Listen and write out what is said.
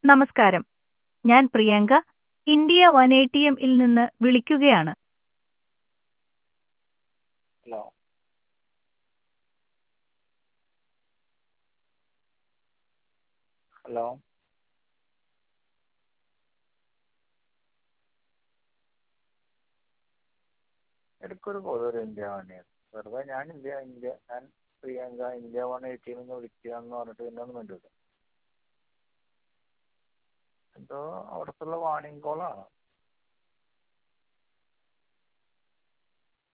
നമസ്കാരം ഞാൻ Priyanka India one eighty എമ്മിൽ നിന്ന് വിളിക്കുകയാണ് ഹലോ ഹലോ എനിക്കൊരു കോൾ ഒരു ഇന്ത്യ വൺ വെറുതെ ഞാൻ ഇന്ത്യ ഇന്ത്യ ഞാൻ പ്രിയങ്ക ഇന്ത്യ വൺ എയ്റ്റിയിൽ നിന്ന് വിളിക്കുകയാണെന്ന് പറഞ്ഞിട്ട് പിന്നെ ഒന്നും മിണ്ടില്ല എന്തോ അവിടുത്തുള്ള വാണിംഗ് കോളാണ്